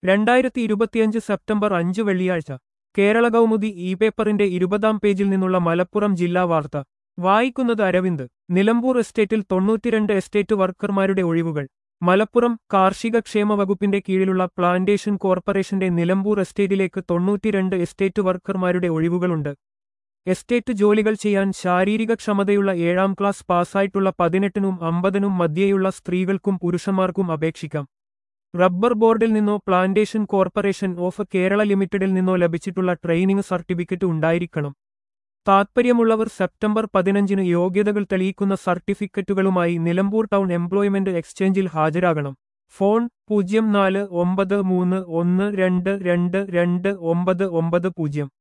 രണ്ടായിരത്തി ഇരുപത്തിയഞ്ച് സെപ്റ്റംബർ അഞ്ച് വെള്ളിയാഴ്ച കേരള കൗമുദി ഇ പേപ്പറിന്റെ ഇരുപതാം പേജിൽ നിന്നുള്ള മലപ്പുറം ജില്ലാ വാർത്ത വായിക്കുന്നത് അരവിന്ദ് നിലമ്പൂർ എസ്റ്റേറ്റിൽ തൊണ്ണൂറ്റിരണ്ട് എസ്റ്റേറ്റ് വർക്കർമാരുടെ ഒഴിവുകൾ മലപ്പുറം കാർഷിക ക്ഷേമ വകുപ്പിന്റെ കീഴിലുള്ള പ്ലാന്റേഷൻ കോർപ്പറേഷന്റെ നിലമ്പൂർ എസ്റ്റേറ്റിലേക്ക് തൊണ്ണൂറ്റിരണ്ട് എസ്റ്റേറ്റ് വർക്കർമാരുടെ ഒഴിവുകളുണ്ട് എസ്റ്റേറ്റ് ജോലികൾ ചെയ്യാൻ ശാരീരിക ക്ഷമതയുള്ള ഏഴാം ക്ലാസ് പാസ്സായിട്ടുള്ള പതിനെട്ടിനും അമ്പതിനും മധ്യേയുള്ള സ്ത്രീകൾക്കും പുരുഷന്മാർക്കും അപേക്ഷിക്കാം റബ്ബർ ബോർഡിൽ നിന്നോ പ്ലാന്റേഷൻ കോർപ്പറേഷൻ ഓഫ് കേരള ലിമിറ്റഡിൽ നിന്നോ ലഭിച്ചിട്ടുള്ള ട്രെയിനിംഗ് സർട്ടിഫിക്കറ്റ് ഉണ്ടായിരിക്കണം താത്പര്യമുള്ളവർ സെപ്റ്റംബർ പതിനഞ്ചിന് യോഗ്യതകൾ തെളിയിക്കുന്ന സർട്ടിഫിക്കറ്റുകളുമായി നിലമ്പൂർ ടൗൺ എംപ്ലോയ്മെന്റ് എക്സ്ചേഞ്ചിൽ ഹാജരാകണം ഫോൺ പൂജ്യം നാല് ഒമ്പത് മൂന്ന് ഒന്ന് രണ്ട് രണ്ട് രണ്ട് ഒമ്പത് ഒമ്പത് പൂജ്യം